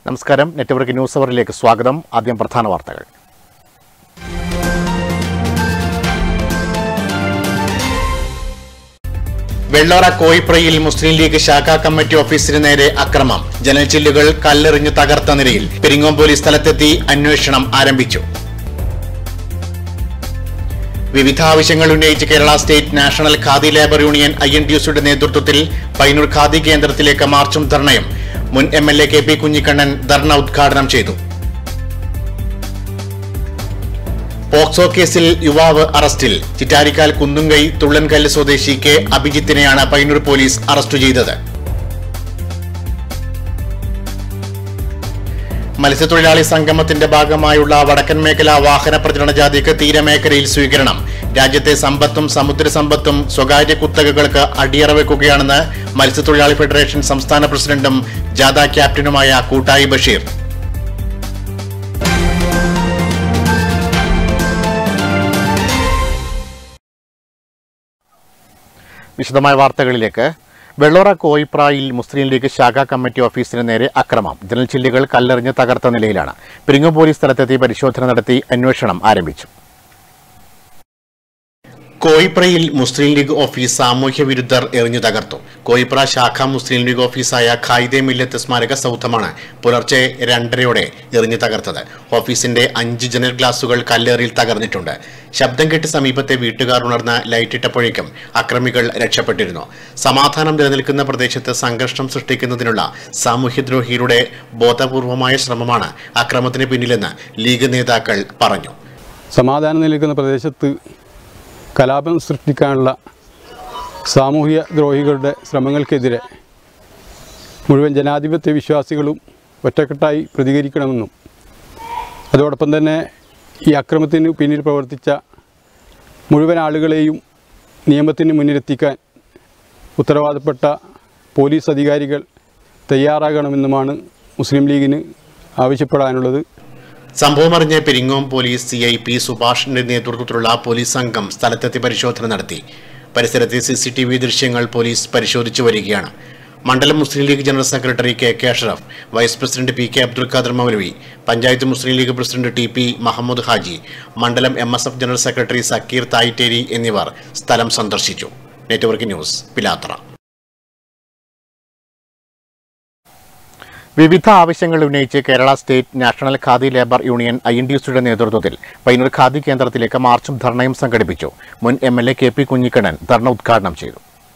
നമസ്കാരം network news അവറിലേക്ക് സ്വാഗതം ആദ്യം പ്രധാന വാർത്തകൾ വെള്ളോറ കോയിപ്രയിൽ മുസ്ലിം ലീഗ് ശാഖാ കമ്മിറ്റി ഓഫീസിന് നേരെ അക്രമം ജനൽച്ചില്ലുകൾ കല്ലെറിഞ്ഞ് തകർത്ത നിലയിൽ പെരിങ്ങോം പോലീസ് സ്ഥലത്തെത്തി അന്വേഷണം ആരംഭിച്ചു വിവിധ ആവശ്യങ്ങൾ ഉന്നയിച്ച് Kerala state national khadi labour union I N T യുസിയുടെ നേതൃത്വത്തിൽ പൈനൂർ ഖാദി കേന്ദ്രത്തിലേക്ക് മാർച്ചും ധർണയും മുൻ M L A K P Kunhikannan ധർണ ഉദ്ഘാടനം ചെയ്തു പോക്സോ കേസിൽ യുവാവ് അറസ്റ്റിൽ ചിറ്റാരിക്കാൽ കുന്നുങ്കൈ തുള്ളൻകല്ല് സ്വദേശി കെ അഭിജിത്തിനെയാണ് പൈനൂർ പോലീസ് അറസ്റ്റ് ചെയ്തത് മത്സ്യത്തൊഴിലാളി സംഗമത്തിന്റെ ഭാഗമായുള്ള വടക്കൻ മേഖല വാഹന പ്രചരണ ജാഥയ്ക്ക് തീരമേഖലയിൽ സ്വീകരണം രാജ്യത്തെ സമ്പത്തും സമുദ്ര സമ്പത്തും സ്വകാര്യ കുത്തകകൾക്ക് അടിയറ വെക്കുകയാണെന്ന് മത്സ്യത്തൊഴിലാളി ഫെഡറേഷൻ സംസ്ഥാന പ്രസിഡന്റും ജാഥ ക്യാപ്റ്റനുമായ കൂട്ടായി ബഷീർ വിശദമായ വാർത്തകളിലേക്ക് വെള്ളോറ കോയിപ്രായിൽ മുസ്ലിം ലീഗ് ശാഖാ കമ്മിറ്റി ഓഫീസിന് നേരെ അക്രമം ജനൽച്ചില്ലുകൾ കല്ലെറിഞ്ഞ് തകർത്ത നിലയിലാണ് പെരിങ്ങോം പോലീസ് സ്ഥലത്തെത്തി പരിശോധന നടത്തി അന്വേഷണം ആരംഭിച്ചു കോയിപ്രയിൽ മുസ്ലിം ലീഗ് ഓഫീസ് സാമൂഹ്യ വിരുദ്ധർ എറിഞ്ഞു തകർത്തു കോയിപ്ര ശാഖ മുസ്ലിം ലീഗ് ഓഫീസായ ഖായിദെ മില്ലത്ത് സ്മാരക സൗധമാണ് പുലർച്ചെ രണ്ടരയോടെ എറിഞ്ഞു തകർത്തത് ഓഫീസിന്റെ അഞ്ച് ജനൽ ഗ്ലാസുകൾ കല്ലേറിൽ തകർന്നിട്ടുണ്ട് ശബ്ദം കേട്ട് സമീപത്തെ വീട്ടുകാർ ഉണർന്ന് ലൈറ്റിട്ടപ്പോഴേക്കും അക്രമികൾ രക്ഷപ്പെട്ടിരുന്നു സമാധാനം നിലനിൽക്കുന്ന പ്രദേശത്ത് സംഘർഷം സൃഷ്ടിക്കുന്നതിനുള്ള സാമൂഹ്യദ്രോഹിയുടെ ബോധപൂർവമായ ശ്രമമാണ് അക്രമത്തിന് പിന്നിലെന്ന് ലീഗ് നേതാക്കൾ പറഞ്ഞു സമാധാനം നിലനിൽക്കുന്ന പ്രദേശത്ത് കലാപം സൃഷ്ടിക്കാനുള്ള സാമൂഹ്യ ദ്രോഹികളുടെ ശ്രമങ്ങൾക്കെതിരെ മുഴുവൻ ജനാധിപത്യ വിശ്വാസികളും ഒറ്റക്കെട്ടായി പ്രതികരിക്കണമെന്നും അതോടൊപ്പം തന്നെ ഈ അക്രമത്തിന് പിന്നിൽ പ്രവർത്തിച്ച മുഴുവൻ ആളുകളെയും നിയമത്തിന് മുന്നിലെത്തിക്കാൻ ഉത്തരവാദപ്പെട്ട പോലീസ് അധികാരികൾ തയ്യാറാകണമെന്നുമാണ് മുസ്ലിം ലീഗിന് ആവശ്യപ്പെടാനുള്ളത് സംഭവം അറിഞ്ഞ Peringome police C I P സുഭാഷിന്റെ നേതൃത്വത്തിലുള്ള പോലീസ് സംഘം സ്ഥലത്തെത്തി പരിശോധന നടത്തി പരിസരത്തെ സി സി ടി വി ദൃശ്യങ്ങൾ പോലീസ് പരിശോധിച്ചു വരികയാണ് മണ്ഡലം Muslim League general secretary K K Ashraf vice president P K Abdul Khader Moulavi panchayat Muslim League president T P Muhammad Haji മണ്ഡലം M S F general secretary Zakir Thayitteri എന്നിവർ സ്ഥലം സന്ദർശിച്ചു നെറ്റ്വർക്ക് ന്യൂസ് പിലാത്ര വിവിധ ആവശ്യങ്ങൾ ഉന്നയിച്ച് Kerala state national khadi labour union I N D സിയുടെ നേതൃത്വത്തിൽ പൈനൂർ ഖാദി കേന്ദ്രത്തിലേക്ക് മാർച്ചും ധർണയും സംഘടിപ്പിച്ചു മുൻ M L A K P Kunhikannan ധർണ ഉദ്ഘാടനം ചെയ്തു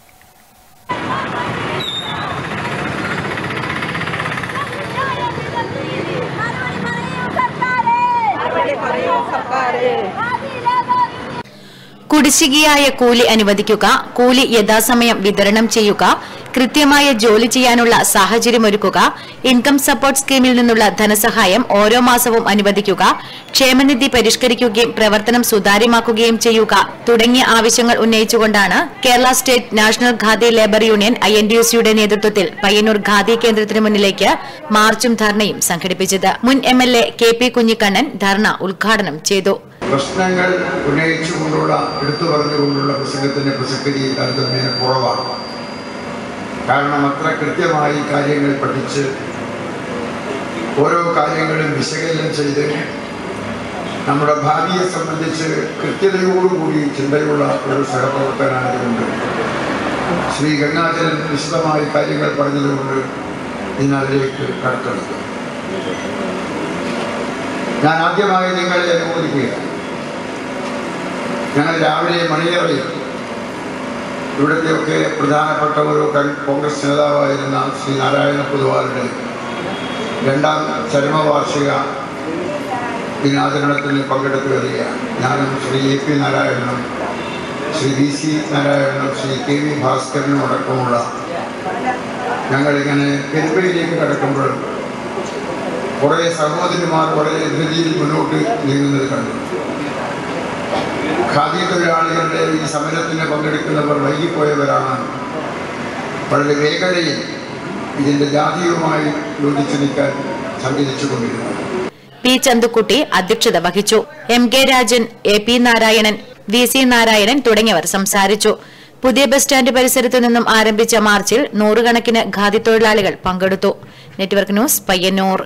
കുടിശ്ശികയായ കൂലി അനുവദിക്കുക കൂലി യഥാസമയം വിതരണം ചെയ്യുക കൃത്യമായ ജോലി ചെയ്യാനുള്ള സാഹചര്യമൊരുക്കുക ഇൻകം സപ്പോർട്ട് സ്കീമിൽ നിന്നുള്ള ധനസഹായം ഓരോ മാസവും അനുവദിക്കുക ക്ഷേമനിധി പരിഷ്കരിക്കുകയും പ്രവർത്തനം സുതാര്യമാക്കുകയും ചെയ്യുക തുടങ്ങിയ ആവശ്യങ്ങൾ ഉന്നയിച്ചുകൊണ്ടാണ് Kerala state national khadi labour union I N D S സിയുടെ നേതൃത്വത്തിൽ പയ്യന്നൂർ ഖാദി കേന്ദ്രത്തിന് മുന്നിലേക്ക് മാർച്ചും ധർണയും സംഘടിപ്പിച്ചത് മുൻ M L A K P Kunhikannan ധർണ ഉദ്ഘാടനം ചെയ്തു പ്രശ്നങ്ങൾ ഉന്നയിച്ചുകൊണ്ടുള്ള എടുത്തു പറഞ്ഞുകൊണ്ടുള്ള പ്രസംഗത്തിന്റെ പ്രസക്തി താരതമ്യേന കുറവാണ് കാരണം അത്ര കൃത്യമായി കാര്യങ്ങൾ പഠിച്ച് ഓരോ കാര്യങ്ങളും വിശകലനം ചെയ്ത് നമ്മുടെ ഭാവിയെ സംബന്ധിച്ച് കൃത്യതയോടുകൂടി ചിന്തയുള്ള ഒരു സഹപ്രവർത്തനായതുകൊണ്ട് ശ്രീ ഗംഗാചരൻ വിശദമായി കാര്യങ്ങൾ പറഞ്ഞതുകൊണ്ട് ഇന്ന് അതിലേക്ക് കടക്കെടുക്കും ഞാൻ ആദ്യമായി നിങ്ങളെ അനുമോദിക്കുകയാണ് ഞങ്ങൾ രാവിലെ മണിയറയിൽ ഇവിടുത്തെയൊക്കെ പ്രധാനപ്പെട്ട ഒരു കൺ- കോൺഗ്രസ് നേതാവായിരുന്ന ശ്രീ നാരായണ പൊതുവാളുടെ രണ്ടാം ചരമവാർഷിക ദിനാചരണത്തിൽ പങ്കെടുത്തു വരികയാണ് ഞാനും ശ്രീ എ പി നാരായണനും ശ്രീ വി സി നാരായണനും ശ്രീ കെ വി ഭാസ്കരനും അടക്കമുള്ള ഞങ്ങളിങ്ങനെ പെരുമ്പയിലേക്ക് കടക്കുമ്പോഴും കുറേ സഹോദരിമാർ വളരെ ധൃതിയിൽ മുന്നോട്ട് നീങ്ങുന്നത് കണ്ടു ഖാദി തൊഴിലാളികളുടെ ഈ സമരത്തിന് പങ്കെടുക്കുന്നവർ വൈകിപ്പോയവരാണ് വളരെ വേഗതയിൽ ഇതിൻ്റെ ജാതിയുമായി യോജിച്ചു നിൽക്കാൻ സഞ്ചരിച്ചു കൊണ്ടിരുന്നത് പി ചന്തുക്കുട്ടി അധ്യക്ഷത വഹിച്ചു M K Rajan A P Narayanan V C Narayanan തുടങ്ങിയവർ സംസാരിച്ചു പുതിയ ബസ് സ്റ്റാൻഡ് പരിസരത്തു നിന്നും ആരംഭിച്ച മാർച്ചിൽ നൂറുകണക്കിന് ഖാദി തൊഴിലാളികൾ പങ്കെടുത്തു നെറ്റ്വർക്ക് ന്യൂസ് പയ്യന്നൂർ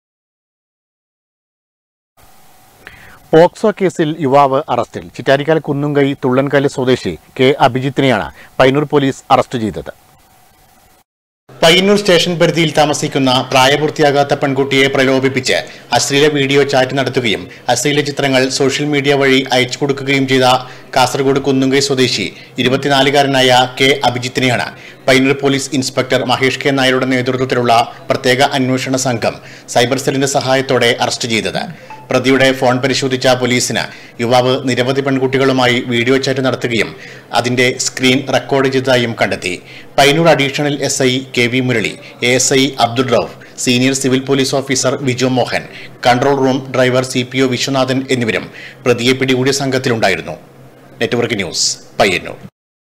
പോക്സോ കേസിൽ യുവാവ് അറസ്റ്റിൽ ചിറ്റാരിക്കാൽ കുന്നുംകൈ തുള്ളൻകല്ല് സ്വദേശി കെ അഭിജിത്തിനെയാണ് പയ്യന്നൂർ പോലീസ് അറസ്റ്റ് ചെയ്തത് പയ്യന്നൂർ സ്റ്റേഷൻ പരിധിയിൽ താമസിക്കുന്ന പ്രായപൂർത്തിയാകാത്ത പെൺകുട്ടിയെ പ്രലോഭിപ്പിച്ച് അശ്ലീല വീഡിയോ ചാറ്റ് നടത്തുകയും അശ്ലീല ചിത്രങ്ങൾ സോഷ്യൽ മീഡിയ വഴി അയച്ചു കൊടുക്കുകയും ചെയ്ത കാസർഗോഡ് കുന്നുങ്കൈ സ്വദേശി ഇരുപത്തിനാലുകാരനായ കെ അഭിജിത്തിനെയാണ് Payyanur police inspector Mahesh K നായരുടെ നേതൃത്വത്തിലുള്ള പ്രത്യേക അന്വേഷണ സംഘം സൈബർ സെല്ലിന്റെ സഹായത്തോടെ അറസ്റ്റ് ചെയ്തത് പ്രതിയുടെ ഫോൺ പരിശോധിച്ച പോലീസിന് യുവാവ് നിരവധി പെൺകുട്ടികളുമായി വീഡിയോ ചാറ്റ് നടത്തുകയും അതിന്റെ സ്ക്രീൻ റെക്കോർഡ് ചെയ്തതായും കണ്ടെത്തി Payyanur additional S I K V Murali A S I Abdul Rauf senior civil police officer Viju Mohan control room driver C P O Viswanathan എന്നിവരും പ്രതിയെ പിടികൂടിയ സംഘത്തിലുണ്ടായിരുന്നു നെറ്റ്വർക്ക് ന്യൂസ് പയ്യന്നൂർ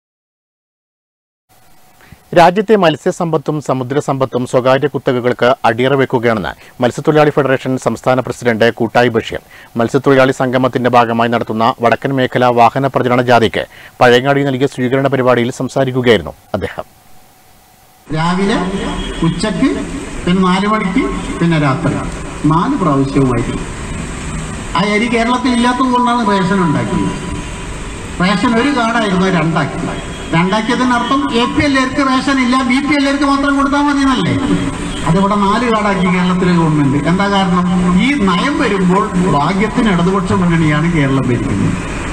രാജ്യത്തെ മത്സ്യസമ്പത്തും സമുദ്രസമ്പത്തും സ്വകാര്യ കുത്തകകൾക്ക് അടിയറ വെക്കുകയാണെന്ന് മത്സ്യത്തൊഴിലാളി ഫെഡറേഷൻ സംസ്ഥാന പ്രസിഡന്റ് കൂട്ടായി ബഷീർ മത്സ്യത്തൊഴിലാളി സംഗമത്തിന്റെ ഭാഗമായി നടത്തുന്ന വടക്കൻ മേഖല വാഹന പ്രചരണ ജാഥയ്ക്ക് പഴയങ്ങാടി നൽകിയ സ്വീകരണ പരിപാടിയിൽ സംസാരിക്കുകയായിരുന്നു അദ്ദേഹം രാവിലെ ഉച്ചക്ക് പിന്നെ നാല് മണിക്ക് പിന്നെ രാത്രി നാല് പ്രാവശ്യവുമായിട്ട് ആ അരി കേരളത്തിൽ ഇല്ലാത്തത് കൊണ്ടാണ് റേഷൻ ഉണ്ടാക്കിയത് റേഷൻ ഒരു കാർഡായിരുന്നു രണ്ടാക്കി രണ്ടാക്കിയതിനർത്ഥം എ പി എല്ലാവർക്ക് റേഷൻ ഇല്ല ബി പി എല്ലാവർക്ക് മാത്രം കൊടുത്താൽ മതി എന്നല്ലേ അതിവിടെ നാല് കാർഡാക്കി കേരളത്തിലെ ഗവൺമെന്റ് എന്താ കാരണം ഈ നയം വരുമ്പോൾ ഭാഗ്യത്തിന് ഇടതുപക്ഷ മുന്നണിയാണ് കേരളം ഭരിക്കുന്നത്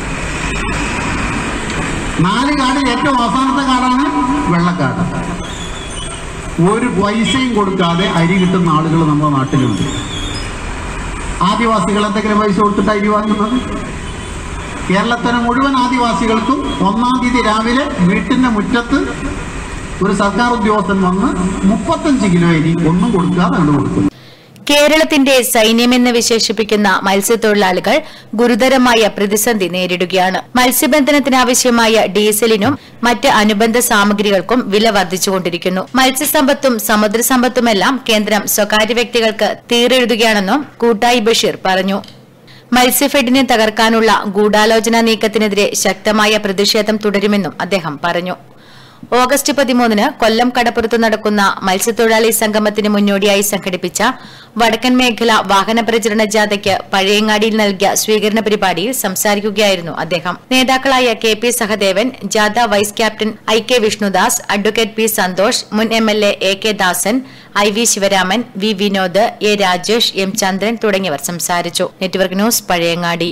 നാല് കാർഡിൽ ഏറ്റവും അവസാനത്തെ കാർഡാണ് വെള്ളക്കാർഡ് ഒരു പൈസയും കൊടുക്കാതെ അരി കിട്ടുന്ന ആളുകൾ നമ്മുടെ നാട്ടിലുണ്ട് ആദിവാസികൾ എന്തെങ്കിലും പൈസ കൊടുത്തിട്ട് അരി വാങ്ങുന്നത് കേരളത്തിലെ മുഴുവൻ ആദിവാസികൾക്കും ഒന്നാം തീയതി രാവിലെ വീട്ടിന്റെ മുറ്റത്ത് ഒരു സർക്കാർ ഉദ്യോഗസ്ഥൻ വന്ന് മുപ്പത്തഞ്ച് കിലോ അരി ഒന്നും കൊടുക്കാതെ അങ്ങോട്ട് കൊടുക്കുന്നു കേരളത്തിന്റെ സൈന്യമെന്ന് വിശേഷിപ്പിക്കുന്ന മത്സ്യത്തൊഴിലാളികൾ ഗുരുതരമായ പ്രതിസന്ധി നേരിടുകയാണ് മത്സ്യബന്ധനത്തിനാവശ്യമായ ഡീസലിനും മറ്റ് അനുബന്ധ സാമഗ്രികൾക്കും വില വർദ്ധിച്ചുകൊണ്ടിരിക്കുന്നു മത്സ്യസമ്പത്തും സമുദ്രസമ്പത്തുമെല്ലാം കേന്ദ്രം സ്വകാര്യ വ്യക്തികൾക്ക് തീരെഴുതുകയാണെന്നും കൂട്ടായി ബഷീർ പറഞ്ഞു മത്സ്യഫെഡിനെ തകർക്കാനുള്ള ഗൂഢാലോചന നീക്കത്തിനെതിരെ ശക്തമായ പ്രതിഷേധം തുടരുമെന്നും അദ്ദേഹം പറഞ്ഞു ഓഗസ്റ്റ് പതിമൂന്നിന് കൊല്ലം കടപ്പുറത്ത് നടക്കുന്ന മത്സ്യത്തൊഴിലാളി സംഗമത്തിന് മുന്നോടിയായി സംഘടിപ്പിച്ച വടക്കൻ മേഖല വാഹന പ്രചരണ ജാഥയ്ക്ക് പഴയങ്ങാടിയിൽ നൽകിയ സ്വീകരണ പരിപാടിയിൽ സംസാരിക്കുകയായിരുന്നു അദ്ദേഹം നേതാക്കളായ K P Sahadevan jatha vice captain I K Vishnudas advocate P Santhosh മുൻ M L A A K Dasan I V Sivaraman V Vinod A Rajesh M Chandran തുടങ്ങിയവർ സംസാരിച്ചു നെറ്റ്വർക്ക് ന്യൂസ് പഴയങ്ങാടി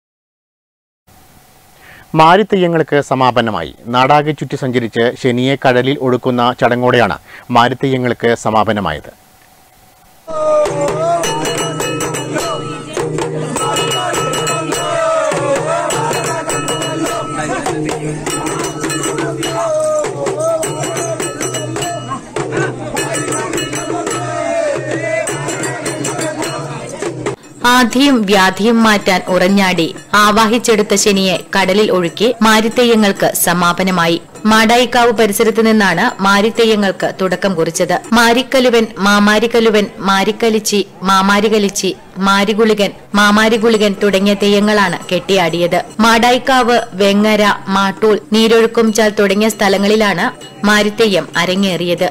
മാരിത്തെയ്യങ്ങൾക്ക് സമാപനമായി നാടാകെ ചുറ്റി സഞ്ചരിച്ച് ശനിയെ കടലിൽ ഒഴുക്കുന്ന ചടങ്ങോടെയാണ് മാരിത്തെയ്യങ്ങൾക്ക് സമാപനമായത് ആധിയും വ്യാധിയും മാറ്റാൻ ഉറഞ്ഞാടി ആവാഹിച്ചെടുത്ത ശനിയെ കടലിൽ ഒഴുക്കി മാരിത്തെയ്യങ്ങൾക്ക് സമാപനമായി മാടായിക്കാവ് പരിസരത്ത് നിന്നാണ് മാരിത്തെയ്യങ്ങൾക്ക് തുടക്കം കുറിച്ചത് മാരിക്കലുവൻ മാമാരിക്കലുവൻ മാരിക്കലിച്ചി മാമാരികലിച്ചി മാരിഗുളികൻ മാമാരിഗുളികൻ തുടങ്ങിയ തെയ്യങ്ങളാണ് കെട്ടിയാടിയത് മാടായിക്കാവ് വെങ്ങര മാട്ടൂൽ നീരൊഴുക്കുംചാൽ തുടങ്ങിയ സ്ഥലങ്ങളിലാണ് മാരിത്തെയ്യം അരങ്ങേറിയത്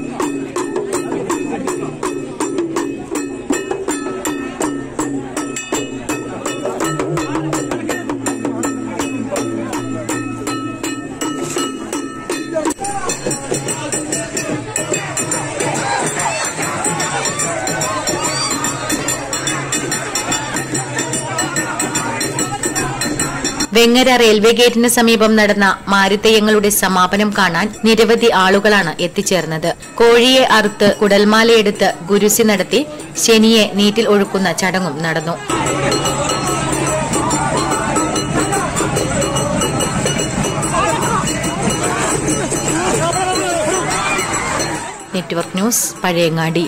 വെങ്ങര റെയിൽവേ ഗേറ്റിന് സമീപം നടന്ന മാരിത്തെയ്യങ്ങളുടെ സമാപനം കാണാൻ നിരവധി ആളുകളാണ് എത്തിച്ചേർന്നത് കോഴിയെ അറുത്ത് കുടൽമാലയെടുത്ത് ഗുരുസി നടത്തി ശനിയെ നീറ്റിൽ ഒഴുക്കുന്ന ചടങ്ങും നടന്നു നെറ്റ്വർക്ക് ന്യൂസ് പഴയങ്ങാടി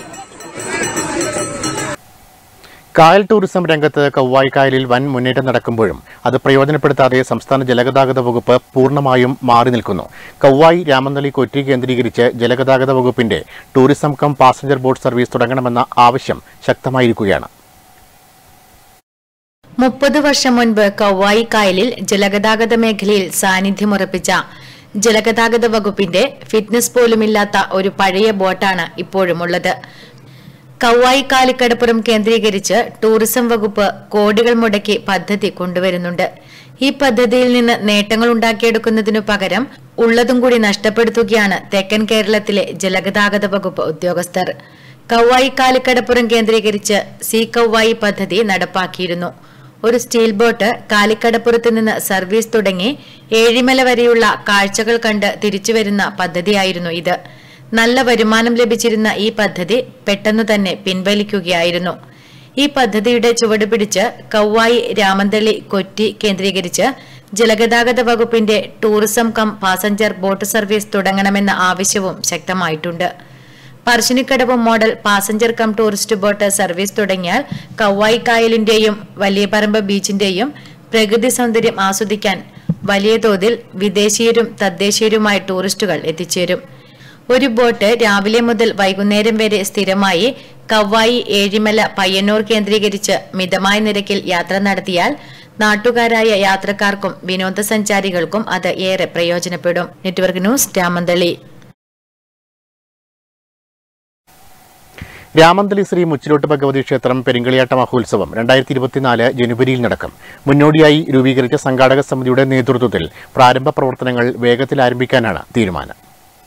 കായൽ ടൂറിസം രംഗത്ത് കൗവായി കായലിൽ വൻ മുന്നേറ്റം നടക്കുമ്പോഴും അത് പ്രയോജനപ്പെടുത്താതെ സംസ്ഥാന ജലഗതാഗത വകുപ്പ് പൂർണ്ണമായും മാറി നിൽക്കുന്നു കൗവായി രാമന്തളി കൊറ്റി കേന്ദ്രീകരിച്ച് ജലഗതാഗത വകുപ്പിന്റെ tourism cum passenger boat service തുടങ്ങണമെന്ന ആവശ്യം ശക്തമായിരിക്കുകയാണ് മുപ്പത് വർഷം മുൻപ് കൗവായി കായലിൽ ജലഗതാഗത മേഖലയിൽ സാന്നിധ്യമുറപ്പിച്ച ജലഗതാഗത വകുപ്പിന്റെ ഫിറ്റ്നസ് പോലുമില്ലാത്ത ഒരു പഴയ ബോട്ടാണ് ഇപ്പോഴുമുള്ളത് കൗവായി കാലിക്കടപ്പുറം കേന്ദ്രീകരിച്ച് ടൂറിസം വകുപ്പ് കോടികൾ മുടക്കി പദ്ധതി കൊണ്ടുവരുന്നുണ്ട് ഈ പദ്ധതിയിൽ നിന്ന് നേട്ടങ്ങൾ ഉണ്ടാക്കിയെടുക്കുന്നതിനു പകരം ഉള്ളതും കൂടി നഷ്ടപ്പെടുത്തുകയാണ് തെക്കൻ കേരളത്തിലെ ജലഗതാഗത വകുപ്പ് ഉദ്യോഗസ്ഥർ കൗവായി കാലിക്കടപ്പുറം കേന്ദ്രീകരിച്ച് സി കൗവായി പദ്ധതി നടപ്പാക്കിയിരുന്നു ഒരു സ്റ്റീൽ ബോട്ട് കാലിക്കടപ്പുറത്ത് നിന്ന് സർവീസ് തുടങ്ങി ഏഴിമല വരെയുള്ള കാഴ്ചകൾ കണ്ട് തിരിച്ചുവരുന്ന പദ്ധതിയായിരുന്നു ഇത് നല്ല വരുമാനം ലഭിച്ചിരുന്ന ഈ പദ്ധതി പെട്ടെന്നു തന്നെ പിൻവലിക്കുകയായിരുന്നു ഈ പദ്ധതിയുടെ ചുവട് പിടിച്ച് കൗവായി രാമന്തളി കൊറ്റി കേന്ദ്രീകരിച്ച് ജലഗതാഗത വകുപ്പിന്റെ tourism cum passenger boat service തുടങ്ങണമെന്ന ആവശ്യവും ശക്തമായിട്ടുണ്ട് Parassinikkadavu model passenger cum tourist boat service തുടങ്ങിയാൽ കൗവായി കായലിന്റെയും വലിയപറമ്പ് ബീച്ചിന്റെയും പ്രകൃതി സൗന്ദര്യം ആസ്വദിക്കാൻ വലിയ തോതിൽ വിദേശീയരും തദ്ദേശീയരുമായ ടൂറിസ്റ്റുകൾ എത്തിച്ചേരും ഒരു ബോട്ട് രാവിലെ മുതൽ വൈകുന്നേരം വരെ സ്ഥിരമായി കവ്വായി ഏഴിമല പയ്യന്നൂർ കേന്ദ്രീകരിച്ച് മിതമായ നിരക്കിൽ യാത്ര നടത്തിയാൽ നാട്ടുകാരായ യാത്രക്കാർക്കും വിനോദസഞ്ചാരികൾക്കും അത് ഏറെ പ്രയോജനപ്പെടും നെറ്റ്വർക്ക് ന്യൂസ് രാമന്തളി രാമന്തളി ശ്രീ മുച്ചിലോട്ട് ഭഗവതി ക്ഷേത്രം പെരിങ്കളിയാട്ട മഹോത്സവം രണ്ടായിരത്തി ഇരുപത്തിനാല് ജനുവരിയിൽ നടക്കും മുന്നോടിയായി രൂപീകരിച്ച സംഘാടക സമിതിയുടെ നേതൃത്വത്തിൽ പ്രാരംഭ പ്രവർത്തനങ്ങൾ വേഗത്തിൽ ആരംഭിക്കാനാണ് തീരുമാനം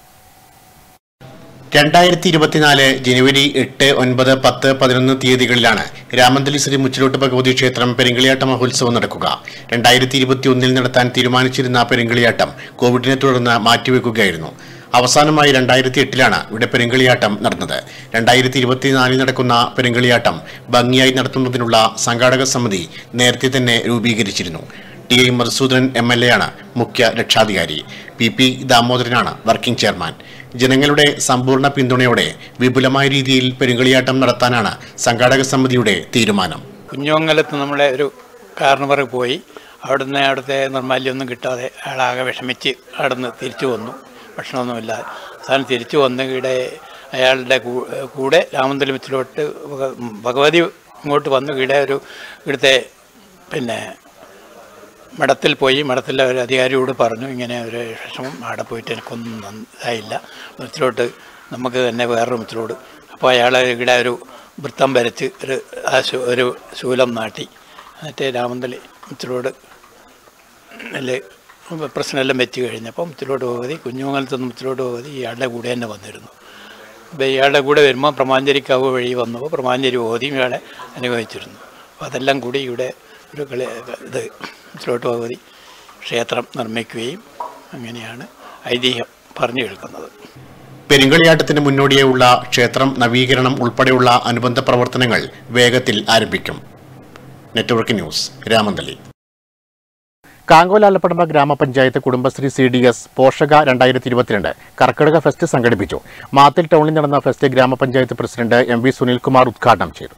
രണ്ടായിരത്തി ഇരുപത്തിനാല് ജനുവരി എട്ട് ഒൻപത് പത്ത് പതിനൊന്ന് തീയതികളിലാണ് രാമന്തലി ശ്രീ മുച്ചിലോട്ട് ഭഗവതി ക്ഷേത്രം പെരിങ്കളിയാട്ട മഹോത്സവം നടക്കുക രണ്ടായിരത്തി ഇരുപത്തി ഒന്നിൽ നടത്താൻ തീരുമാനിച്ചിരുന്ന പെരിങ്കളിയാട്ടം കോവിഡിനെ തുടർന്ന് മാറ്റിവെക്കുകയായിരുന്നു അവസാനമായി രണ്ടായിരത്തി എട്ടിലാണ് ഇവിടെ പെരുങ്കളിയാട്ടം നടന്നത് രണ്ടായിരത്തി ഇരുപത്തിനാലിൽ നടക്കുന്ന പെരുങ്കളിയാട്ടം ഭംഗിയായി നടത്തുന്നതിനുള്ള സംഘാടക സമിതി നേരത്തെ തന്നെ രൂപീകരിച്ചിരുന്നു T I Madhusoodanan M L A ആണ് മുഖ്യ രക്ഷാധികാരി പി പി ദാമോദരനാണ് വർക്കിംഗ് ചെയർമാൻ ജനങ്ങളുടെ സമ്പൂർണ്ണ പിന്തുണയോടെ വിപുലമായ രീതിയിൽ പെരുങ്കളിയാട്ടം നടത്താനാണ് സംഘാടക സമിതിയുടെ തീരുമാനം കുഞ്ഞോങ്ങലത്ത് നമ്മളെ ഒരു കാർണവർ പോയി അവിടുന്ന് അവിടുത്തെ നിർമ്മാല്യമൊന്നും കിട്ടാതെ അയാളാകെ വിഷമിച്ച് അവിടുന്ന് തിരിച്ചു വന്നു ഭക്ഷണമൊന്നുമില്ലാതെ അവസാനം തിരിച്ചു വന്ന് ഇവിടെ അയാളുടെ കൂ- കൂടെ രാമന്തലിമത്തിലോട്ട് ഭഗ- ഭഗവതി ഇങ്ങോട്ട് വന്ന് ഇവിടെ ഒരു ഇവിടുത്തെ പിന്നെ മഠത്തിൽ പോയി മഠത്തിലെ ഒരു അധികാരിയോട് പറഞ്ഞു ഇങ്ങനെ ഒരു വിഷമം അവിടെ പോയിട്ട് എനിക്കൊന്നും നന്ന- ഇതായില്ല മുച്ചിലോട്ട് നമുക്ക് തന്നെ വേറൊരു മുച്ചിലോട് അപ്പോൾ അയാൾ ഇവിടെ ഒരു വൃത്തം വരച്ച് ഒരു ആ ശൂ- ഒരു ശൂലം നാട്ടി എന്നിട്ട് രാമന്തളി മുച്ചിലോട് അതിൽ പ്രശ്നമെല്ലാം വെച്ച് കഴിഞ്ഞപ്പോൾ മുച്ചിലോട്ട് ഭഗവതി കുഞ്ഞുമംഗലത്ത് നിന്ന് മുച്ചിലോട്ട് ഭഗവതി ഇയാളുടെ കൂടെ തന്നെ വന്നിരുന്നു അപ്പോൾ ഇയാളുടെ കൂടെ വരുമ്പോൾ പ്രമാഞ്ചരിക്കാവ് വഴി വന്നപ്പോൾ പ്രമാഞ്ചരി ഓതിയും ഇയാളെ അനുഭവിച്ചിരുന്നു അപ്പോൾ അതെല്ലാം കൂടി ഇവിടെ ഒരു കളി ഇത് മുച്ചിലോട്ട് ഭഗവതി ക്ഷേത്രം നിർമ്മിക്കുകയും അങ്ങനെയാണ് ഐതിഹ്യം പറഞ്ഞു കേൾക്കുന്നത് പെരുങ്കളിയാട്ടത്തിന് മുന്നോടിയായുള്ള ക്ഷേത്രം നവീകരണം ഉൾപ്പെടെയുള്ള അനുബന്ധ പ്രവർത്തനങ്ങൾ വേഗത്തിൽ ആരംഭിക്കും നെറ്റ്വർക്ക് ന്യൂസ് രാമന്തലി കാങ്കോലാലപ്പടമ്പ ഗ്രാമപഞ്ചായത്ത് കുടുംബശ്രീ സി ഡി എസ് പോഷക രണ്ടായിരത്തി ഇരുപത്തിരണ്ട് കർക്കിടക ഫെസ്റ്റ് സംഘടിപ്പിച്ചു മാത്തിൽ ടൗണിൽ നടന്ന ഫെസ്റ്റ് ഗ്രാമപഞ്ചായത്ത് പ്രസിഡന്റ് എം വി സുനിൽകുമാർ ഉദ്ഘാടനം ചെയ്തു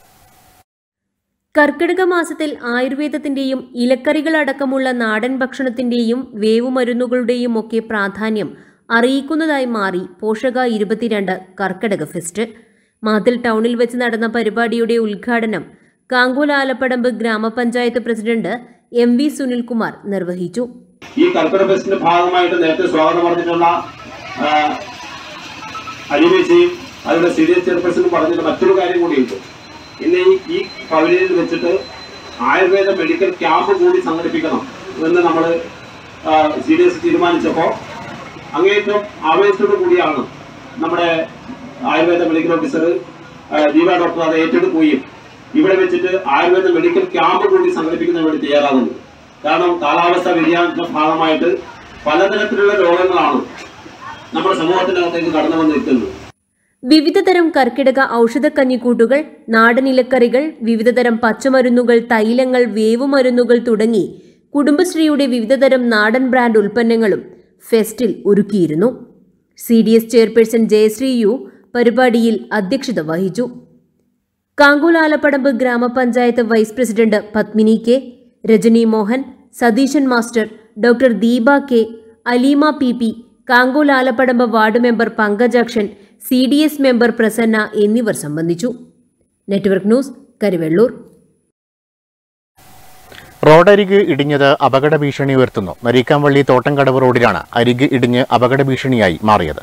കർക്കിടക മാസത്തിൽ ആയുർവേദത്തിന്റെയും ഇലക്കറികളടക്കമുള്ള നാടൻ ഭക്ഷണത്തിന്റെയും വേവുമരുന്നുകളുടെയും ഒക്കെ പ്രാധാന്യം അറിയിക്കുന്നതായി മാറി പോഷക ഇരുപത്തിരണ്ട് കർക്കിടക ഫെസ്റ്റ് മാതിൽ ടൗണിൽ വെച്ച് നടന്ന പരിപാടിയുടെ ഉദ്ഘാടനം കാങ്കോൽ ആലപ്പടമ്പ് ഗ്രാമപഞ്ചായത്ത് പ്രസിഡന്റ് എം വി സുനിൽകുമാർ നിർവഹിച്ചു ഈ കർക്കിടക ഫെസ്റ്റിന്റെ ഭാഗമായിട്ട് നേരത്തെ സ്വാഗതം പറഞ്ഞിട്ടുള്ള ആ, അനിമേശയും അതിന്റെ സി ഡി എസ് ചെയർപേഴ്സണും പറഞ്ഞിട്ട് മറ്റൊരു കാര്യം കൂടിയുണ്ട് ഇന്ന് ഈ ഈ പവലിയനിൽ വെച്ചിട്ട് ആയുർവേദ മെഡിക്കൽ ക്യാമ്പ് കൂടി സംഘടിപ്പിക്കണം എന്ന് നമ്മൾ സി ഡി എസ് തീരുമാനിച്ചപ്പോൾ അങ്ങേറ്റം ആവേശത്തോടു കൂടിയാണ് നമ്മുടെ Ayurveda medical officer Deepa doctor അത് ഏറ്റെടുക്കുകയും ഇവിടെ വെച്ചിട്ട് ആയുർവേദ മെഡിക്കൽ ക്യാമ്പ് കൂടി സംഘടിപ്പിക്കുന്നതിന് വേണ്ടി തയ്യാറാകുന്നത് കാരണം കാലാവസ്ഥ വ്യതിയാനത്തിന്റെ ഭാഗമായിട്ട് പലതരത്തിലുള്ള രോഗങ്ങളാണ് നമ്മുടെ സമൂഹത്തിനകത്തേക്ക് കടന്നു വന്നിരിക്കുന്നത് വിവിധതരം കർക്കിടക ഔഷധക്കഞ്ഞിക്കൂട്ടുകൾ നാടൻ ഇലക്കറികൾ വിവിധതരം പച്ചമരുന്നുകൾ തൈലങ്ങൾ വേവുമരുന്നുകൾ തുടങ്ങി കുടുംബശ്രീയുടെ വിവിധതരം നാടൻ ബ്രാൻഡ് ഉൽപ്പന്നങ്ങളും ഫെസ്റ്റിൽ ഒരുക്കിയിരുന്നു C D S chairperson Jayasree U പരിപാടിയിൽ അധ്യക്ഷത വഹിച്ചു കാങ്കോലാലപ്പടമ്പ് ഗ്രാമപഞ്ചായത്ത് vice president Padmini K Rajani Mohan Satheesan master doctor Deepa K Aleema P P Kankolalappadamba ward member Pankajakshan C D S member Prasanna എന്നിവർ സംബന്ധിച്ചു നെറ്റ്വർക്ക് ന്യൂസ് കരുവെള്ളൂർ റോഡരിക് ഇടിഞ്ഞത് അപകട ഭീഷണി ഉയർത്തുന്നു നരീക്കാംവള്ളി തോട്ടംകടവ് റോഡിലാണ് അരിക് ഇടിഞ്ഞ് അപകട ഭീഷണിയായി മാറിയത്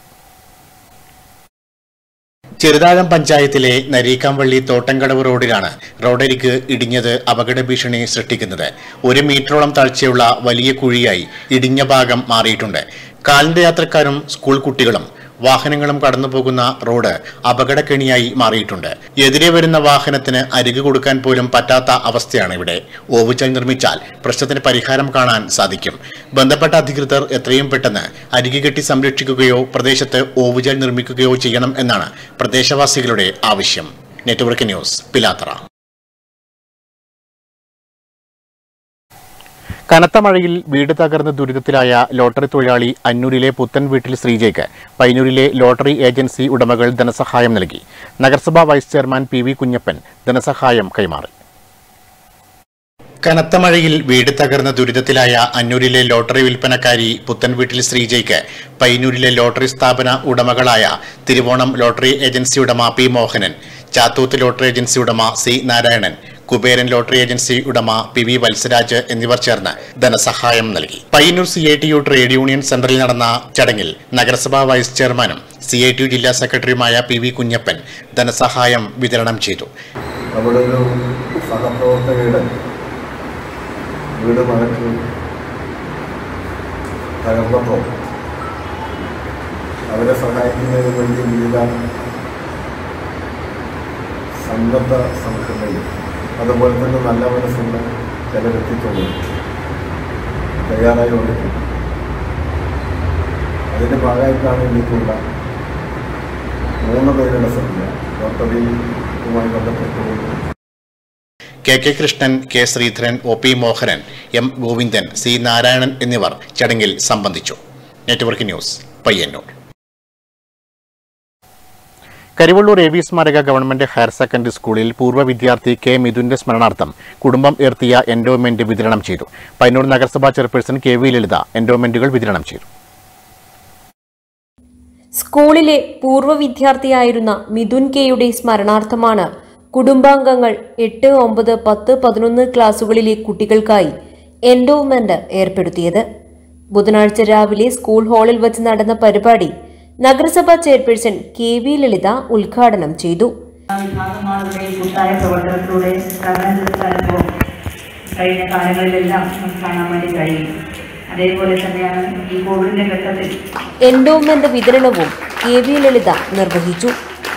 ചെറുതാഴം പഞ്ചായത്തിലെ നരീക്കാംവള്ളി തോട്ടംകടവ് റോഡിലാണ് റോഡരിക് ഇടിഞ്ഞത് അപകട ഭീഷണി സൃഷ്ടിക്കുന്നത് ഒരു മീറ്ററോളം താഴ്ചയുള്ള വലിയ കുഴിയായി ഇടിഞ്ഞ ഭാഗം മാറിയിട്ടുണ്ട് കാൽനട യാത്രക്കാരും സ്കൂൾ കുട്ടികളും വാഹനങ്ങളും കടന്നുപോകുന്ന റോഡ് അപകടക്കെണിയായി മാറിയിട്ടുണ്ട് എതിരെ വരുന്ന വാഹനത്തിന് അരികു കൊടുക്കാൻ പോലും പറ്റാത്ത അവസ്ഥയാണ് ഇവിടെ ഓവുചാൽ നിർമ്മിച്ചാൽ പ്രശ്നത്തിന് പരിഹാരം കാണാൻ സാധിക്കും ബന്ധപ്പെട്ട അധികൃതർ എത്രയും പെട്ടെന്ന് അരികു കെട്ടി സംരക്ഷിക്കുകയോ പ്രദേശത്ത് ഓവുചാൽ നിർമ്മിക്കുകയോ ചെയ്യണം എന്നാണ് പ്രദേശവാസികളുടെ ആവശ്യം നെറ്റ്വർക്ക് ന്യൂസ് പിലാത്തറ കനത്ത മഴയിൽ വീട് തകർന്ന് ദുരിതത്തിലായ ലോട്ടറി തൊഴിലാളി അന്നൂരിലെ പുത്തൻ വീട്ടിൽ ശ്രീജയ്ക്ക് പൈനൂരിലെ ലോട്ടറി ഏജൻസി ഉടമകൾ ധനസഹായം നൽകി നഗരസഭാ vice chairman P V Kunhappan ധനസഹായം കൈമാറി കനത്ത മഴയിൽ വീട് തകർന്ന ദുരിതത്തിലായ അന്നൂരിലെ ലോട്ടറി വിൽപ്പനക്കാരി പുത്തൻ വീട്ടിൽ ശ്രീജയ്ക്ക് പൈനൂരിലെ ലോട്ടറി സ്ഥാപന ഉടമകളായ തിരുവോണം ലോട്ടറി ഏജൻസി ഉടമ P Mohanan Chathoth lottery agency ഉടമ C Narayanan Kuberan lottery agency ഉടമ പി വി വത്സരാജ് എന്നിവർ ചേർന്ന് ധനസഹായം നൽകി Payyanur C I T U trade union സെന്ററിൽ നടന്ന ചടങ്ങിൽ നഗരസഭാ വൈസ് ചെയർമാനും സി ഐ ടി യു ജില്ലാ സെക്രട്ടറിയുമായ പി വി കുഞ്ഞപ്പൻ ധനസഹായം വിതരണം ചെയ്തു നമ്മുടെ ഒരു സഹപ്രവർത്തകയുടെ വീട് മഴയ്ക്ക് തകർന്നപ്പോൾ അവരെ സഹായിക്കുന്നതിന് വേണ്ടി വിവിധ സന്നദ്ധ സംഘടനയും അതുപോലെ തന്നെ നല്ല മനസ്സുള്ള ചില വ്യക്തിത്വങ്ങളും തയ്യാറായി വന്നിട്ടുണ്ട് അതിൻ്റെ ഭാഗമായിട്ടാണ് എനിക്കുള്ള മൂന്ന് പേരുടെ സംഖ്യ ലോട്ടറിയുമായി ബന്ധപ്പെട്ടുകൊണ്ട് K K Krishnan K Sreedharan O P Mohanan M Govindan C Narayanan എന്നിവർ ചടങ്ങിൽ സംബന്ധിച്ചു network news Payyanur Karivellur A V സ്മാരക ഗവൺമെന്റ് ഹയർ സെക്കൻഡറി സ്കൂളിൽ പൂർവ്വ വിദ്യാർത്ഥി കെ മിഥുന്റെ സ്മരണാർത്ഥം കുടുംബം ഉയർത്തിയ എൻഡോമെന്റ് വിതരണം ചെയ്തു പയ്യന്നൂർ നഗരസഭാ ചെയർപേഴ്സൺ കെ വി ലളിത എൻഡോമെന്റുകൾ വിതരണം ചെയ്തു സ്കൂളിലെ പൂർവ്വ വിദ്യാർത്ഥിയായിരുന്ന മിഥുൻ കെയുടെ സ്മരണാർത്ഥമാണ് കുടുംബാംഗങ്ങൾ എട്ട് ഒമ്പത് പത്ത് പതിനൊന്ന് ക്ലാസുകളിലെ കുട്ടികൾക്കായി എൻഡോവ്മെന്റ് ഏർപ്പെടുത്തിയത് ബുധനാഴ്ച രാവിലെ സ്കൂൾ ഹാളിൽ വച്ച് നടന്ന പരിപാടി നഗരസഭാ ചെയർപേഴ്സൺ കെ വി ലളിത ഉദ്ഘാടനം ചെയ്തു വിഭാഗങ്ങളുടെ കൂട്ടായ പ്രവർത്തനത്തിലൂടെ കാരണത്തിലെത്താനപ്പോൾ കഴിഞ്ഞ കാലങ്ങളിലെല്ലാം നമുക്ക് കാണാൻ വേണ്ടി കഴിയും അതേപോലെ തന്നെയാണ് ഈ കോവിഡിന്റെ ഘട്ടത്തിൽ എൻഡോവ്മെന്റ് വിതരണവും കെ വി ലളിത നിർവഹിച്ചു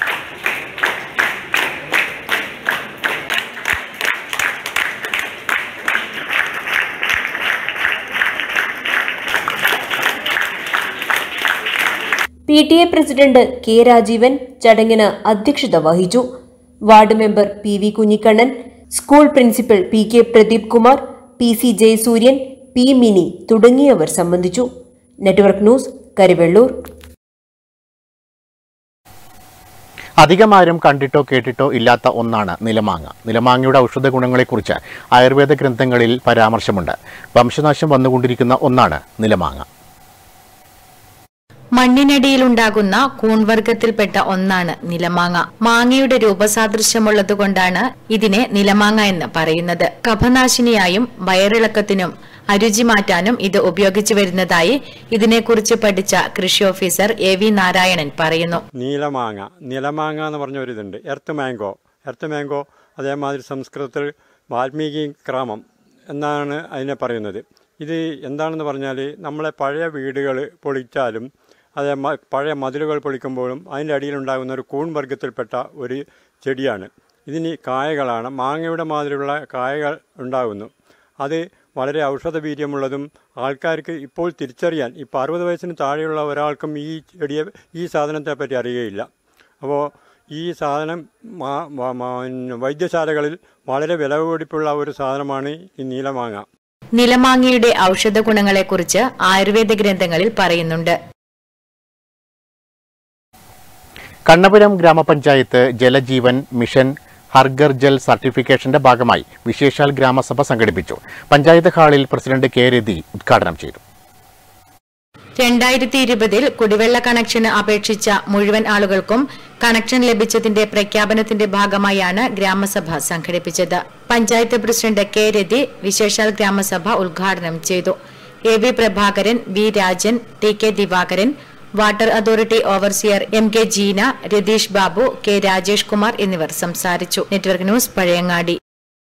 P T A president K Rajeevan ചടങ്ങിന് അധ്യക്ഷത വഹിച്ചു ward member P V Kunhikannan school principal P K Pradeep Kumar P C Jayasooryan P Mini തുടങ്ങിയവർ സംബന്ധിച്ചു നെറ്റ്വർക്ക് ന്യൂസ് കരിവെള്ളൂർ അധികമാരും കണ്ടിട്ടോ കേട്ടിട്ടോ ഇല്ലാത്ത ഒന്നാണ് നിലമാങ്ങ നിലമാങ്ങയുടെ ഔഷധ ഗുണങ്ങളെക്കുറിച്ച് ആയുർവേദ ഗ്രന്ഥങ്ങളിൽ പരാമർശമുണ്ട് വംശനാശം വന്നുകൊണ്ടിരിക്കുന്ന ഒന്നാണ് നിലമാങ്ങ മണ്ണിനടിയിലുണ്ടാകുന്ന കൂൺവർഗത്തിൽപ്പെട്ട ഒന്നാണ് നിലമാങ്ങ മാങ്ങയുടെ രൂപസാദൃശ്യമുള്ളതുകൊണ്ടാണ് ഇതിനെ നിലമാങ്ങ എന്ന് പറയുന്നത് കഫനാശിനിയായും വയറിളക്കത്തിനും അരുചി മാറ്റാനും ഇത് ഉപയോഗിച്ചു വരുന്നതായി ഇതിനെക്കുറിച്ച് പഠിച്ച കൃഷി ഓഫീസർ എ വി നാരായണൻ പറയുന്നു നീലമാങ്ങ നിലമാങ്ങ എന്ന് പറഞ്ഞ ഒരു ഇതുണ്ട് എർത്ത് മാംഗോ എർത്ത് മാംഗോ അതേമാതിരി സംസ്കൃതത്തിൽ വാൽമീകി ക്രാമം എന്നാണ് അതിനെ പറയുന്നത് ഇത് എന്താണെന്ന് പറഞ്ഞാൽ നമ്മളെ പഴയ വീടുകൾ പൊളിച്ചാലും അതേ മ- പഴയ മതിലുകൾ പൊളിക്കുമ്പോഴും അതിൻ്റെ അടിയിലുണ്ടാകുന്ന ഒരു കൂൺ വർഗത്തിൽപ്പെട്ട ഒരു ചെടിയാണ് ഇതിന് കായകളാണ് മാങ്ങയുടെ മാതിരിയുള്ള കായകൾ ഉണ്ടാകുന്നു അത് വളരെ ഔഷധ വീര്യമുള്ളതും ആൾക്കാർക്ക് ഇപ്പോൾ തിരിച്ചറിയാൻ ഇപ്പോൾ അറുപത് വയസ്സിന് താഴെയുള്ള ഒരാൾക്കും ഈ ചെടിയെ ഈ സാധനത്തെ പറ്റി അറിയുകയില്ല അപ്പോൾ ഈ സാധനം മാ- മാ- മാ- വൈദ്യശാലകളിൽ വളരെ വില കൂടിപ്പുള്ള ഒരു സാധനമാണ് ഈ നീലമാങ്ങ നിലമാങ്ങയുടെ ഔഷധ ഗുണങ്ങളെക്കുറിച്ച് ആയുർവേദ ഗ്രന്ഥങ്ങളിൽ പറയുന്നുണ്ട് കണ്ണപുരം ഗ്രാമപഞ്ചായത്ത് ജലജീവൻ മിഷൻ ഹർഗർ ജൽ സർട്ടിഫിക്കേഷന്റെ ഭാഗമായി വിശേഷാൽ ഗ്രാമസഭ സംഘടിപ്പിച്ചു പഞ്ചായത്ത് ഹാളിൽ പ്രസിഡന്റ് കെ രതി ഉദ്ഘാടനം ചെയ്തു രണ്ടായിരത്തി ഇരുപതിൽ കുടിവെള്ള കണക്ഷന് അപേക്ഷിച്ച മുഴുവൻ ആളുകൾക്കും കണക്ഷൻ ലഭിച്ചതിന്റെ പ്രഖ്യാപനത്തിന്റെ ഭാഗമായാണ് ഗ്രാമസഭ സംഘടിപ്പിച്ചത് പഞ്ചായത്ത് പ്രസിഡന്റ് കെ രതി വിശേഷാൽ ഗ്രാമസഭ ഉദ്ഘാടനം ചെയ്തു A V Prabhakaran V Rajan T K Divakaran water authority overseer M K Jeena Ratheesh Babu K Rajesh Kumar എന്നിവർ സംസാരിച്ചു നെറ്റ്വർക്ക് ന്യൂസ് പഴയങ്ങാടി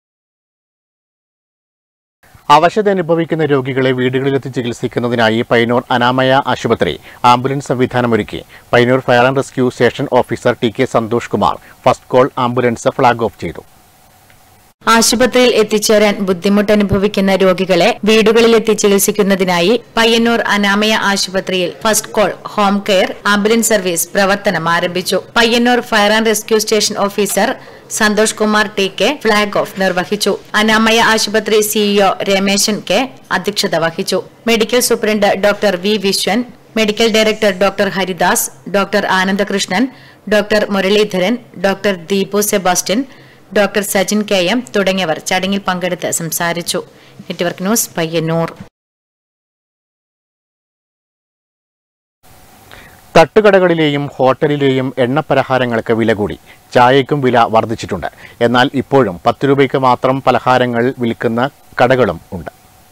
അവശത അനുഭവിക്കുന്ന രോഗികളെ വീടുകളിലെത്തി ചികിത്സിക്കുന്നതിനായി പയ്യന്നൂർ അനാമയ ആശുപത്രി ആംബുലൻസ് സംവിധാനമൊരുക്കി Payyanur fire and rescue station officer T K Santhosh Kumar first call ambulance flag off ചെയ്തു ആശുപത്രിയിൽ എത്തിച്ചേരാൻ ബുദ്ധിമുട്ട് അനുഭവിക്കുന്ന രോഗികളെ വീടുകളിലെത്തി ചികിത്സിക്കുന്നതിനായി പയ്യന്നൂർ അനാമയ ആശുപത്രിയിൽ first call home care ambulance service പ്രവർത്തനം ആരംഭിച്ചു Payyanur fire and rescue station officer Santhosh Kumar T K flag off നിർവഹിച്ചു അനാമയ ആശുപത്രി സിഇഒ രമേശൻ കെ അധ്യക്ഷത വഹിച്ചു medical superintendent doctor V Viswan medical director doctor Haridas doctor Anandakrishnan doctor Muraleedharan doctor Deepu Sebastian doctor Sajin K M തുടങ്ങിയവർ ചടങ്ങിൽ പങ്കെടുത്ത് സംസാരിച്ചു നെറ്റ്വർക്ക് ന്യൂസ് പയ്യന്നൂർ തട്ടുകടകളിലെയും ഹോട്ടലിലെയും എണ്ണപ്പലഹാരങ്ങൾക്ക് വില കൂടി ചായയ്ക്കും വില വർദ്ധിച്ചിട്ടുണ്ട് എന്നാൽ ഇപ്പോഴും പത്ത് രൂപയ്ക്ക് മാത്രം പലഹാരങ്ങൾ വിൽക്കുന്ന കടകളും ഉണ്ട്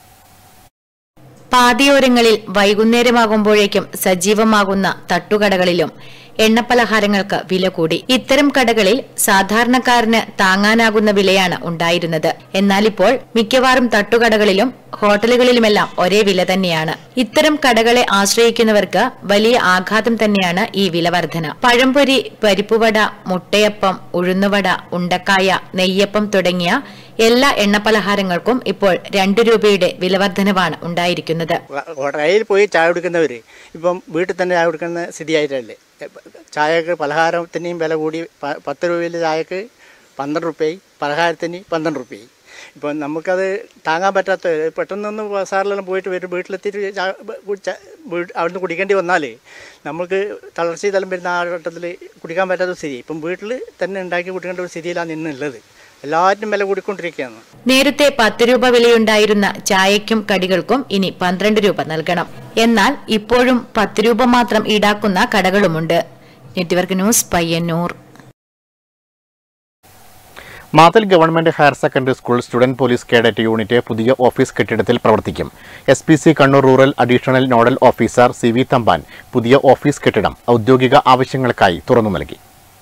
പാതയോരങ്ങളിൽ വൈകുന്നേരമാകുമ്പോഴേക്കും സജീവമാകുന്ന തട്ടുകടകളിലും എണ്ണപ്പലഹാരങ്ങൾക്ക് വില കൂടി ഇത്തരം കടകളിൽ സാധാരണക്കാരന് താങ്ങാനാകുന്ന വിലയാണ് ഉണ്ടായിരുന്നത് എന്നാൽ ഇപ്പോൾ മിക്കവാറും തട്ടുകടകളിലും ഹോട്ടലുകളിലുമെല്ലാം ഒരേ വില തന്നെയാണ് ഇത്തരം കടകളെ ആശ്രയിക്കുന്നവർക്ക് വലിയ ആഘാതം തന്നെയാണ് ഈ വില വർധന പഴംപൊരി പരിപ്പുവട മുട്ടയപ്പം ഉഴുന്നുവട ഉണ്ടക്കായ നെയ്യപ്പം തുടങ്ങിയ എല്ലാ എണ്ണപ്പലഹാരങ്ങൾക്കും ഇപ്പോൾ രണ്ടു രൂപയുടെ വിലവർധനവാണ് ഉണ്ടായിരിക്കുന്നത് കടയിൽ പോയി ചായ കുടിക്കുന്നവർ ഇപ്പം വീട്ടിൽ തന്നെ ചായ കുടിക്കുന്ന സ്ഥിതിയായിട്ടല്ലേ ചായക്ക് പലഹാരത്തിനെയും വില കൂടി പ- പത്ത് രൂപയിൽ ചായക്ക് പന്ത്രണ്ട് റുപ്യയായി പലഹാരത്തിന് പന്ത്രണ്ട് റുപ്യയായി ഇപ്പം നമുക്കത് താങ്ങാൻ പറ്റാത്ത പെട്ടെന്നൊന്ന് ബസാറിലെല്ലാം പോയിട്ട് വരും വീട്ടിലെത്തിയിട്ട് ചായ കുടിച്ച- വീ- അവിടുന്ന് കുടിക്കേണ്ടി വന്നാൽ നമുക്ക് തളർച്ച ഇതെല്ലാം വരുന്ന ആ ഘട്ടത്തിൽ കുടിക്കാൻ പറ്റാത്ത സ്ഥിതി ഇപ്പം വീട്ടിൽ തന്നെ ഉണ്ടാക്കി കുടിക്കേണ്ട ഒരു സ്ഥിതിയിലാണ് ഇന്നുള്ളത് എല്ലാറ്റിനും വില കൂടിക്കൊണ്ടിരിക്കുകയാണ് നേരത്തെ പത്ത് രൂപ വിലയുണ്ടായിരുന്ന ചായയ്ക്കും കടികൾക്കും ഇനി പന്ത്രണ്ട് രൂപ നൽകണം എന്നാൽ ഇപ്പോഴും പത്ത് രൂപ മാത്രം ഈടാക്കുന്ന കടകളുമുണ്ട് network news Payyanur Mathil government higher secondary school student police cadet unit പുതിയ ഓഫീസ് കെട്ടിടത്തിൽ പ്രവർത്തിക്കും S P C Kannur rural additional nodal officer C V Thampan പുതിയ ഓഫീസ് കെട്ടിടം ഔദ്യോഗിക ആവശ്യങ്ങൾക്കായി തുറന്നു നൽകി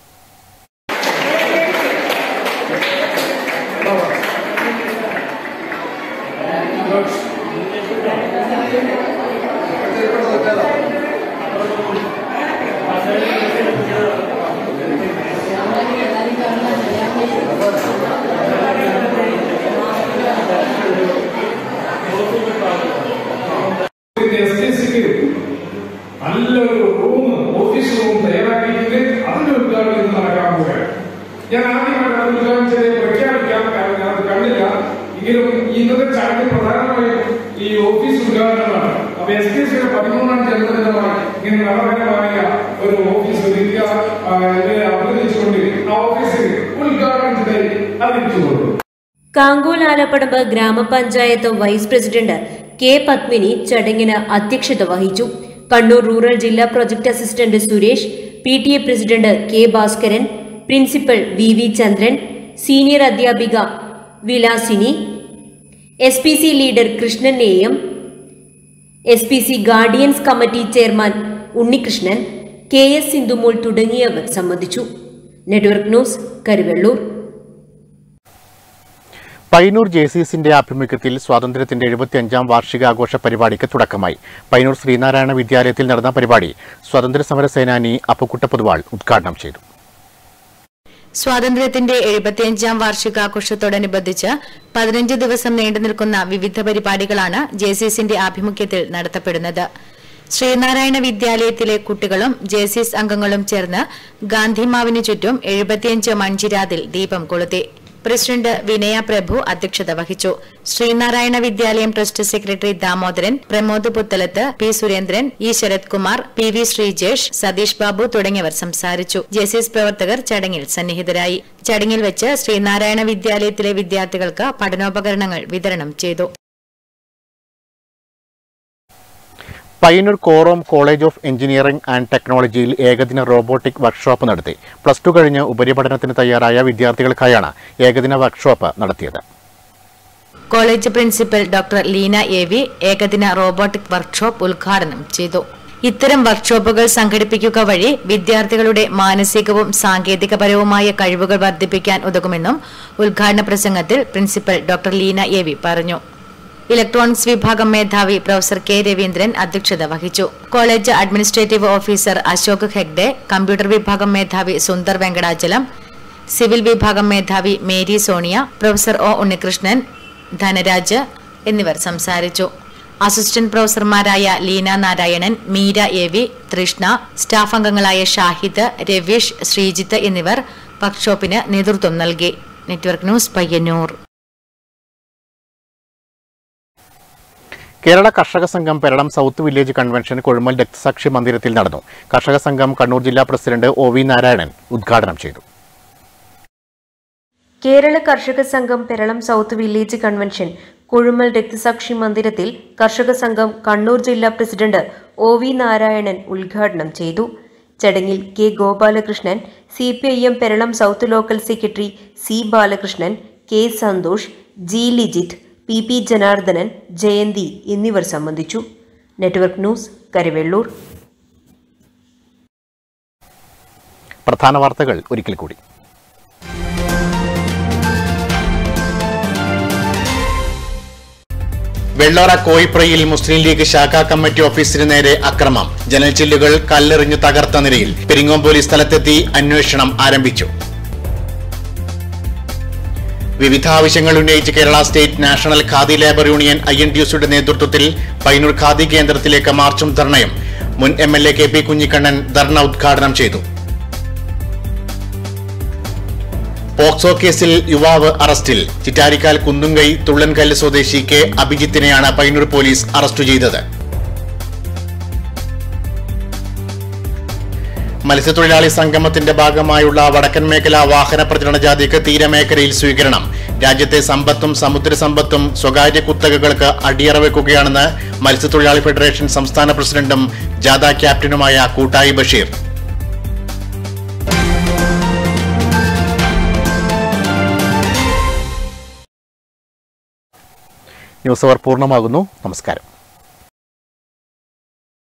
എസ്റ്റിസിക്ക് നല്ലൊരു റൂം ഓഫീസ് റൂം തയ്യാറാക്കിയിട്ട് അതിന്റെ ഉദ്ഘാടനം ഇന്ന് നടക്കാൻ പോവുകയാണ് ഞാൻ ആദ്യമായിട്ട് അത് ഉദ്ഘാടനം ചെയ്ത് പ്രഖ്യാപിക്കാൻ കാരണം ഞാൻ അത് കണ്ടില്ല എങ്കിലും ഇന്നത്തെ ചടങ്ങ് പ്രധാനമായും ഈ ഓഫീസ് ഉദ്ഘാടനമാണ് അപ്പൊ എസ് ടി സിയുടെ പതിമൂന്നാം ജന്മദിനമായി ഇങ്ങനെ മനോഹരമായ ഒരു ഓഫീസ് ഒരുക്കുക ആ, ഇതിനെ അഭിനന്ദിച്ചുകൊണ്ട് ആ ഓഫീസ് ഉദ്ഘാടനം ചെയ്ത് അറിയിച്ചു കൊടുക്കും കാങ്കോൽ ആലപ്പടമ്പ് ഗ്രാമപഞ്ചായത്ത് വൈസ് പ്രസിഡന്റ് കെ പത്മിനി ചടങ്ങിന് അധ്യക്ഷത വഹിച്ചു കണ്ണൂർ റൂറൽ ജില്ലാ project assistant Suresh P T A president K Bhaskaran principal V V Chandran senior അധ്യാപിക Vilasini S P C leader Krishnan A M S P C guardians committee chairman Unnikrishnan K S Sindhumol തുടങ്ങിയവർ സംബന്ധിച്ചു network news Karuvellur Payyanur J C എസിന്റെ ആഭിമുഖ്യത്തിൽ സ്വാതന്ത്ര്യത്തിന്റെ എഴുപത്തിയഞ്ചാം വാർഷികാഘോഷ പരിപാടിക്ക് തുടക്കമായി പയ്യന്നൂർ ശ്രീനാരായണ വിദ്യാലയത്തിൽ നടന്ന പരിപാടി സ്വാതന്ത്ര്യ സമര സേനാനി അപ്പുക്കുട്ട പൊതുവാൾ ഉദ്ഘാടനം ചെയ്തു സ്വാതന്ത്ര്യത്തിന്റെ എഴുപത്തിയഞ്ചാം വാർഷികാഘോഷത്തോടനുബന്ധിച്ച് പതിനഞ്ച് ദിവസം നീണ്ടു നിൽക്കുന്ന വിവിധ പരിപാടികളാണ് ജെ സി എസിന്റെ ആഭിമുഖ്യത്തിൽ നടത്തപ്പെടുന്നത് ശ്രീനാരായണ വിദ്യാലയത്തിലെ കുട്ടികളും ജെ സി എസ് അംഗങ്ങളും ചേർന്ന് ഗാന്ധിമാവിനു ചുറ്റും എഴുപത്തിയഞ്ച് മൺചിരാതിൽ ദീപം കൊളുത്തി പ്രസിഡന്റ് വിനയ പ്രഭു അധ്യക്ഷത വഹിച്ചു ശ്രീനാരായണ വിദ്യാലയം trust secretary Damodaran Pramod Puthalath P Surendran E Sarath Kumar P V Sreejesh Satheesh Babu തുടങ്ങിയവർ സംസാരിച്ചു ജെസിഎസ് പ്രവർത്തകർ ചടങ്ങിൽ സന്നിഹിതരായി ചടങ്ങിൽ വെച്ച് ശ്രീനാരായണ വിദ്യാലയത്തിലെ വിദ്യാർത്ഥികൾക്ക് പഠനോപകരണങ്ങൾ വിതരണം ചെയ്തു Payyanur Korom college of engineering and ടെക്നോളജിയിൽ ഏകദിന റോബോട്ടിക് വർക്ക്ഷോപ്പ് നടത്തി പ്ലസ് ടു കഴിഞ്ഞ് ഉപരിപഠനത്തിന് തയ്യാറായ വിദ്യാർത്ഥികൾക്കായാണ് ഏകദിന വർക്ക്ഷോപ്പ് നടത്തിയത് college principal doctor Leena A V ഏകദിന റോബോട്ടിക് വർക്ക്ഷോപ്പ് ഉദ്ഘാടനം ചെയ്തു ഇത്തരം വർക്ക്ഷോപ്പുകൾ സംഘടിപ്പിക്കുക വഴി വിദ്യാർത്ഥികളുടെ മാനസികവും സാങ്കേതികപരവുമായ കഴിവുകൾ വർദ്ധിപ്പിക്കാൻ ഉതകുമെന്നും ഉദ്ഘാടന പ്രസംഗത്തിൽ principal doctor Leena A V പറഞ്ഞു ഇലക്ട്രോണിക്സ് വിഭാഗം മേധാവി പ്രൊഫസർ കെ രവീന്ദ്രൻ അധ്യക്ഷത വഹിച്ചു college administrative officer Ashok Hegde computer വിഭാഗം മേധാവി സുന്ദർ വെങ്കടാചലം സിവിൽ വിഭാഗം മേധാവി Mary Sonia professor O Unnikrishnan Dhanaraj എന്നിവർ സംസാരിച്ചു അസിസ്റ്റന്റ് പ്രൊഫസർമാരായ Leena Narayanan Meera A V Trishna staff അംഗങ്ങളായ ഷാഹിദ് രവീഷ് ശ്രീജിത്ത് എന്നിവർ വർക്ക്ഷോപ്പിന് നേതൃത്വം നൽകി network news Payyanur Kerala Karshaka Sangham Peralam south village convention Kozhumal രക്തസാക്ഷി മന്ദിരത്തിൽ നടന്നു കർഷക സംഘം കണ്ണൂർ ജില്ലാ പ്രസിഡന്റ് ഒ വി നാരായണൻ ഉദ്ഘാടനം ചെയ്തു Kerala Karshaka Sangham Peralam south village convention Kuzhumal രക്തസാക്ഷി മന്ദിരത്തിൽ കർഷക സംഘം കണ്ണൂർ ജില്ലാ പ്രസിഡന്റ് ഒ വി നാരായണൻ ഉദ്ഘാടനം ചെയ്തു ചടങ്ങിൽ K Gopalakrishnan C P I M Peralam south local secretary C Balakrishnan K Santhosh G Lijith P P Janardhanan Jayanthi എന്നിവർ സംബന്ധിച്ചു നെറ്റ്വർക്ക് ന്യൂസ് കരുവെള്ളൂർ പ്രധാന വാർത്തകൾ ഒരിക്കൽ കൂടി വെള്ളോറ കോയിപ്രയിൽ മുസ്ലിം ലീഗ് ശാഖാ കമ്മിറ്റി ഓഫീസിന് നേരെ അക്രമം ജനൽച്ചില്ലുകൾ കല്ലെറിഞ്ഞ് തകർത്ത നിലയിൽ പെരിങ്ങോം പോലീസ് സ്ഥലത്തെത്തി അന്വേഷണം ആരംഭിച്ചു വിവിധ ആവശ്യങ്ങൾ ഉന്നയിച്ച് Kerala state national khadi labour union I N T യുസിയുടെ നേതൃത്വത്തിൽ പൈനൂർ ഖാദി കേന്ദ്രത്തിലേക്ക് മാർച്ചും ധർണയും മുൻ M L A K P Kunhikannan ധർണ ഉദ്ഘാടനം ചെയ്തു പോക്സോ കേസിൽ യുവാവ് അറസ്റ്റിൽ ചിറ്റാരിക്കാൽ കുന്നുങ്കൈ തുള്ളൻകല്ല് സ്വദേശി കെ അഭിജിത്തിനെയാണ് പൈനൂർ പോലീസ് അറസ്റ്റ് ചെയ്തത് മത്സ്യത്തൊഴിലാളി സംഗമത്തിന്റെ ഭാഗമായുള്ള വടക്കൻ മേഖല വാഹന പ്രചരണ ജാഥയ്ക്ക് തീരമേഖലയിൽ സ്വീകരണം രാജ്യത്തെ സമ്പത്തും സമുദ്ര സമ്പത്തും സ്വകാര്യ കുത്തകകൾക്ക് അടിയറ വെക്കുകയാണെന്ന് മത്സ്യത്തൊഴിലാളി ഫെഡറേഷൻ സംസ്ഥാന പ്രസിഡന്റും ജാഥ ക്യാപ്റ്റനുമായ കൂട്ടായി ബഷീർ ന്യൂസ് അവർ പൂർണ്ണമാകുന്നു നമസ്കാരം